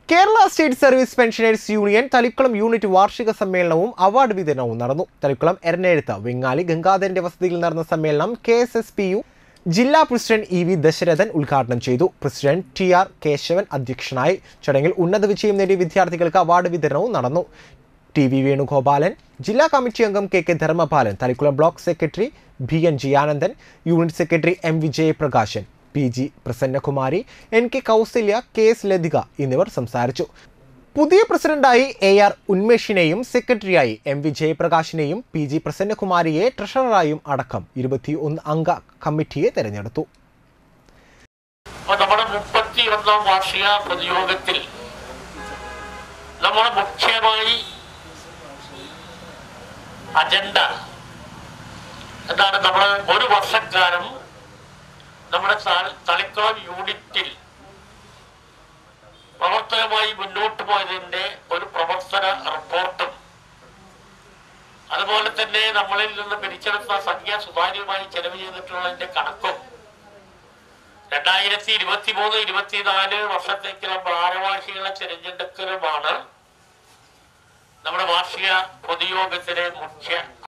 Kerala state service pensioners union Thalikkulam unit വാർഷിക സമ്മേളനവും award വിതരണവും നടന്നു തളിക്കുളം എരഞ്ഞെഴുത്ത് വെങ്ങാലി ഗംഗാധരന്റെ വസതിയിൽ നടന്ന സമ്മേളനം K S S P U ജില്ലാ പ്രസിഡന്റ് ഇ വി ദശരഥൻ ഉദ്ഘാടനം ചെയ്തു പ്രസിഡന്റ് ടി ആർ കേശവൻ അധ്യക്ഷനായി ചടങ്ങിൽ ഉന്നത വിജയം നേടിയ വിദ്യാർത്ഥികൾക്ക് അവാർഡ് വിതരണവും നടന്നു ടി വി വേണുഗോപാലൻ ജില്ലാ കമ്മിറ്റി അംഗം K K Dharmapalan Thalikkulam block secretary B N Jiyanandan unit secretary M Vijayaprakashan P G Prasannakumari N K Kausalya K S Lathika എന്നിവർ സംസാരിച്ചു പുതിയ പ്രസിഡന്റായി എ ആർ ഉന്മേഷിനെയും സെക്രട്ടറിയായി എം വി ജയപ്രകാശിനെയും പി ജി പ്രസന്നകുമാരിയെ ട്രഷററായും അടക്കം ഇരുപത്തി ഒന്ന് അംഗ കമ്മിറ്റിയെ തെരഞ്ഞെടുത്തു അപ്പൊ നമ്മുടെ മുപ്പത്തി ഒന്നാം വാർഷിക പൊതുയോഗത്തിൽ നമ്മൾ മുഖ്യമായി അജണ്ട എന്താണ് നമ്മൾ ഒരു വർഷക്കാലം നമ്മുടെ ത- തളിക്കുളം യൂണിറ്റിൽ പ്രവർത്തനമായി മുന്നോട്ട് പോയതിന്റെ ഒരു പ്രവർത്തന റിപ്പോർട്ടും അതുപോലെ തന്നെ നമ്മളിൽ നിന്ന് പിരിച്ചെടുത്ത സംഖ്യ സുതാര്യമായി ചെലവ് ചെയ്തിട്ടുള്ളതിന്റെ കണക്കും രണ്ടായിരത്തി ഇരുപത്തി മൂന്ന് ഇരുപത്തിനാല് വർഷത്തേക്കുള്ള ഭാരവാഹികളെ തിരഞ്ഞെടുക്കലുമാണ് നമ്മുടെ വാർഷിക പൊതുയോഗത്തിലെ മുഖ്യ